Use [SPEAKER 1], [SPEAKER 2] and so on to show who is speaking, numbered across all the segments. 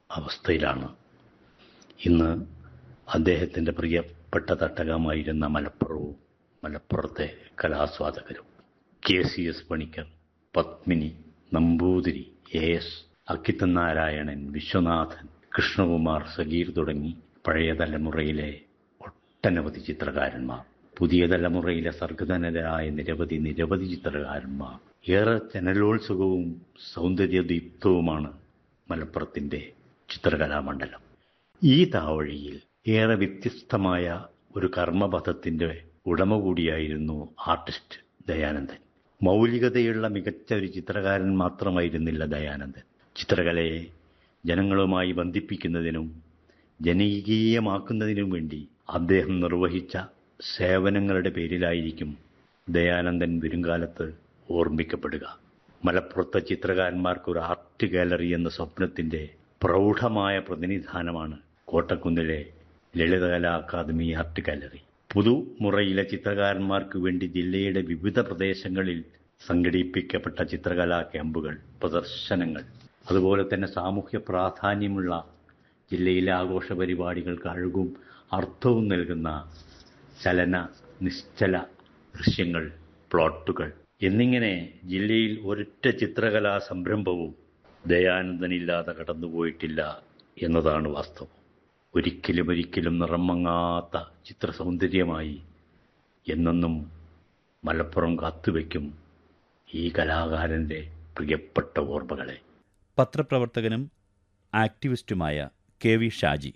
[SPEAKER 1] അവസ്ഥയിലാണ് ഇന്ന് അദ്ദേഹത്തിൻ്റെ പ്രിയപ്പെട്ട തട്ടകമായിരുന്ന മലപ്പുറവും മലപ്പുറത്തെ കലാസ്വാദകരും K C S Panicker Padmini Namboothiri A S Akkithan Narayanan Viswanathan Krishnakumar Sageer തുടങ്ങി പഴയ തലമുറയിലെ ഒട്ടനവധി ചിത്രകാരന്മാർ പുതിയ തലമുറയിലെ സർഗധനരായ നിരവധി നിരവധി ചിത്രകാരന്മാർ ഏറെ ജനലോത്സുകവും സൗന്ദര്യദീപ്തവുമാണ് മലപ്പുറത്തിൻ്റെ ചിത്രകലാമണ്ഡലം ഈ താവഴിയിൽ ഏറെ വ്യത്യസ്തമായ ഒരു കർമ്മപഥത്തിൻ്റെ ഉടമ കൂടിയായിരുന്നു ആർട്ടിസ്റ്റ് ദയാനന്ദൻ മൗലികതയുള്ള മികച്ച ഒരു ചിത്രകാരൻ മാത്രമായിരുന്നില്ല ദയാനന്ദൻ ചിത്രകലയെ ജനങ്ങളുമായി ബന്ധിപ്പിക്കുന്നതിനും ജനകീയമാക്കുന്നതിനും വേണ്ടി അദ്ദേഹം നിർവഹിച്ച സേവനങ്ങളുടെ പേരിലായിരിക്കും ദയാനന്ദൻ വരുംകാലത്ത് ഓർമ്മിക്കപ്പെടുക മലപ്പുറത്തെ ചിത്രകാരന്മാർക്ക് ഒരു ആർട്ട് ഗാലറി എന്ന സ്വപ്നത്തിന്റെ പ്രൗഢമായ പ്രതിനിധാനമാണ് കോട്ടക്കുന്നിലെ ലളിതകലാ അക്കാദമി ആർട്ട് ഗാലറി പുതുമുറയിലെ ചിത്രകാരന്മാർക്ക് വേണ്ടി ജില്ലയുടെ വിവിധ പ്രദേശങ്ങളിൽ സംഘടിപ്പിക്കപ്പെട്ട ചിത്രകലാ ക്യാമ്പുകൾ പ്രദർശനങ്ങൾ അതുപോലെ തന്നെ സാമൂഹ്യ പ്രാധാന്യമുള്ള ജില്ലയിലെ ആഘോഷ പരിപാടികൾക്ക് അഴകും അർത്ഥവും നൽകുന്ന ചലന നിശ്ചല ദൃശ്യങ്ങൾ പ്ലോട്ടുകൾ എന്നിങ്ങനെ ജില്ലയിൽ ഒരൊറ്റ ചിത്രകലാ സംരംഭവും ദയാനന്ദനില്ലാതെ കടന്നുപോയിട്ടില്ല എന്നതാണ് വാസ്തവം ഒരിക്കലും ഒരിക്കലും നിറം മങ്ങാത്ത ചിത്രസൗന്ദര്യമായി എന്നെന്നും മലപ്പുറം കാത്തുവയ്ക്കും ഈ കലാകാരൻ്റെ പ്രിയപ്പെട്ട ഓർമ്മകളെ
[SPEAKER 2] പത്രപ്രവർത്തകനും ആക്ടിവിസ്റ്റുമായ കെ വി ഷാജി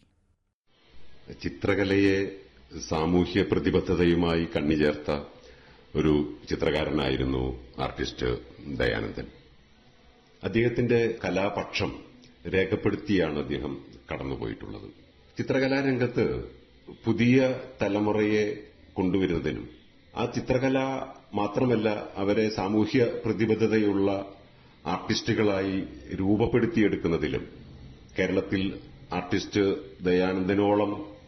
[SPEAKER 3] ചിത്രകലയെ സാമൂഹ്യ പ്രതിബദ്ധതയുമായി കണ്ണിചേർത്ത ഒരു ചിത്രകാരനായിരുന്നു ആർട്ടിസ്റ്റ് ദയാനന്ദൻ അദ്ദേഹത്തിന്റെ കലാപക്ഷം രേഖപ്പെടുത്തിയാണ് അദ്ദേഹം കടന്നുപോയിട്ടുള്ളത് ചിത്രകലാരംഗത്ത് പുതിയ തലമുറയെ കൊണ്ടുവരുന്നതിനും ആ ചിത്രകല മാത്രമല്ല അവരെ സാമൂഹ്യ പ്രതിബദ്ധതയുള്ള ആർട്ടിസ്റ്റുകളായി രൂപപ്പെടുത്തിയെടുക്കുന്നതിലും കേരളത്തിൽ ആർട്ടിസ്റ്റ് ദയാനന്ദനോളം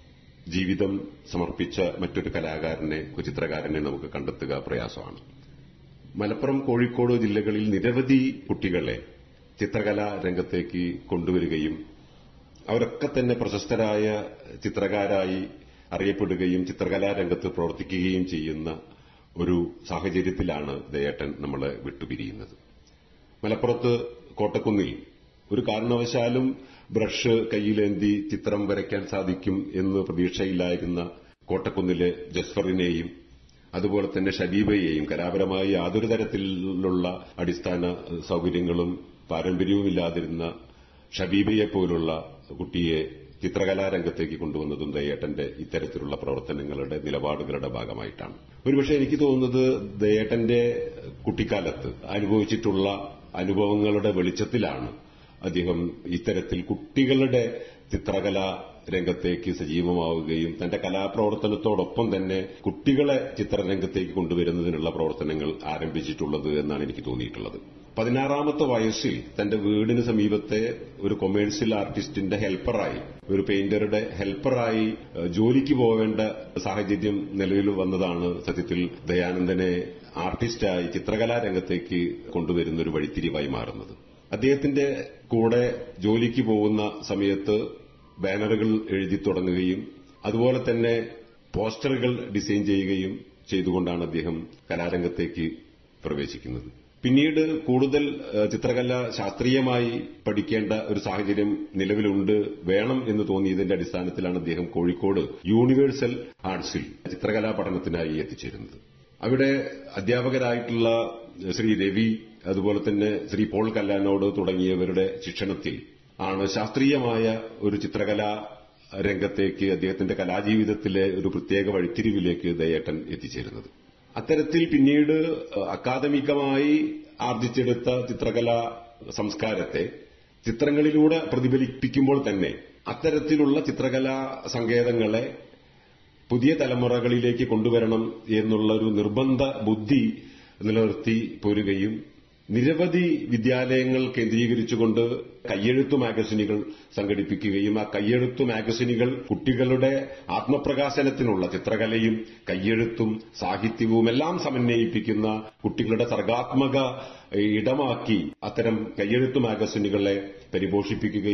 [SPEAKER 3] ജീവിതം സമർപ്പിച്ച മറ്റൊരു കലാകാരനെ ചിത്രകാരനെ നമുക്ക് കണ്ടെത്തുക പ്രയാസമാണ് മലപ്പുറം കോഴിക്കോട് ജില്ലകളിൽ നിരവധി കുട്ടികളെ ചിത്രകലാ രംഗത്തേക്ക് കൊണ്ടുവരികയും അവരൊക്കെ തന്നെ പ്രശസ്തരായ ചിത്രകാരായി അറിയപ്പെടുകയും ചിത്രകലാ രംഗത്ത് പ്രവർത്തിക്കുകയും ചെയ്യുന്ന ഒരു സാഹചര്യത്തിലാണ് ദയേട്ടൻ നമ്മളെ വിട്ടുപിരിയുന്നത് മലപ്പുറത്ത് കോട്ടക്കുന്നിൽ ഒരു കാരണവശാലും ബ്രഷ് കയ്യിലേന്തി ചിത്രം വരയ്ക്കാൻ സാധിക്കും എന്ന് പ്രതീക്ഷയില്ലായിരുന്ന കോട്ടക്കുന്നിലെ ജസ്ഫറിനെയും അതുപോലെ തന്നെ ഷബീബയെയും കലാപരമായി യാതൊരു തരത്തിലുള്ള അടിസ്ഥാന സൌകര്യങ്ങളും പാരമ്പര്യവുമില്ലാതിരുന്ന ഷബീബയെ പോലുള്ള കുട്ടിയെ ചിത്രകലാ രംഗത്തേക്ക് കൊണ്ടുവന്നതും ദയേട്ടന്റെ ഇത്തരത്തിലുള്ള പ്രവർത്തനങ്ങളുടെ നിലപാടുകളുടെ ഭാഗമായിട്ടാണ് ഒരുപക്ഷെ എനിക്ക് തോന്നുന്നത് ദയേട്ടന്റെ കുട്ടിക്കാലത്ത് അനുഭവിച്ചിട്ടുള്ള അനുഭവങ്ങളുടെ വെളിച്ചത്തിലാണ് അദ്ദേഹം ഇത്തരത്തിൽ കുട്ടികളുടെ ചിത്രകലാ രംഗത്തേക്ക് സജീവമാവുകയും തന്റെ കലാപ്രവർത്തനത്തോടൊപ്പം തന്നെ കുട്ടികളെ ചിത്രരംഗത്തേക്ക് കൊണ്ടുവരുന്നതിനുള്ള പ്രവർത്തനങ്ങൾ ആരംഭിച്ചിട്ടുള്ളത് എന്നാണ് എനിക്ക് തോന്നിയിട്ടുള്ളത് പതിനാറാമത്തെ വയസ്സിൽ തന്റെ വീടിന് സമീപത്തെ ഒരു കൊമേഴ്സ്യൽ ആർട്ടിസ്റ്റിന്റെ ഹെൽപ്പറായി ഒരു പെയിന്ററുടെ ഹെൽപ്പറായി ജോലിക്ക് പോവേണ്ട സാഹചര്യം നിലവിൽ വന്നതാണ് സത്യത്തിൽ ദയാനന്ദനെ ആർട്ടിസ്റ്റായി ചിത്രകലാ രംഗത്തേക്ക് കൊണ്ടുവരുന്ന ഒരു വഴിത്തിരിവായി മാറുന്നത് അദ്ദേഹത്തിന്റെ കൂടെ ജോലിക്ക് പോകുന്ന സമയത്ത് ബാനറുകൾ എഴുതി തുടങ്ങുകയും അതുപോലെ തന്നെ പോസ്റ്ററുകൾ ഡിസൈൻ ചെയ്യുകയും ചെയ്തുകൊണ്ടാണ് അദ്ദേഹം കലാരംഗത്തേക്ക് പ്രവേശിക്കുന്നത് പിന്നീട് കൂടുതൽ ചിത്രകല ശാസ്ത്രീയമായി പഠിക്കേണ്ട ഒരു സാഹചര്യം നിലവിലുണ്ട് വേണം എന്ന് തോന്നിയതിന്റെ അടിസ്ഥാനത്തിലാണ് അദ്ദേഹം കോഴിക്കോട് യൂണിവേഴ്സൽ ആർട്സിൽ ചിത്രകലാ പഠനത്തിനായി എത്തിച്ചേരുന്നത് അവിടെ അധ്യാപകരായിട്ടുള്ള ശ്രീ രവി അതുപോലെ തന്നെ ശ്രീ പോൾ കല്ലാനോട് തുടങ്ങിയവരുടെ ശിക്ഷണത്തിൽ ആണ് ശാസ്ത്രീയമായ ഒരു ചിത്രകലാ രംഗത്തേക്ക് അദ്ദേഹത്തിന്റെ കലാജീവിതത്തിലെ ഒരു പ്രത്യേക വഴിത്തിരിവിലേക്ക് ദയേട്ടൻ എത്തിച്ചേരുന്നത് അത്തരത്തിൽ പിന്നീട് അക്കാദമികമായി ആർജിച്ചെടുത്ത ചിത്രകലാ സംസ്കാരത്തെ ചിത്രങ്ങളിലൂടെ പ്രതിഫലിപ്പിക്കുമ്പോൾ തന്നെ അത്തരത്തിലുള്ള ചിത്രകലാ സങ്കേതങ്ങളെ പുതിയ തലമുറകളിലേക്ക് കൊണ്ടുവരണം എന്നുള്ള ഒരു നിർബന്ധ ബുദ്ധി നിലനിർത്തി പോരുകയും നിരവധി വിദ്യാലയങ്ങൾ കേന്ദ്രീകരിച്ചുകൊണ്ട് കയ്യെഴുത്തു മാഗസിനുകൾ സംഘടിപ്പിക്കുകയും ആ കയ്യെഴുത്തു മാഗസിനുകൾ കുട്ടികളുടെ ആത്മപ്രകാശനത്തിനുള്ള ചിത്രകലയും കയ്യെഴുത്തും സാഹിത്യവും എല്ലാം സമന്വയിപ്പിക്കുന്ന കുട്ടികളുടെ സർഗാത്മക ഇടമാക്കി അത്തരം കയ്യെഴുത്തു മാഗസിനുകളെ പരിപോഷിപ്പിക്കുകയും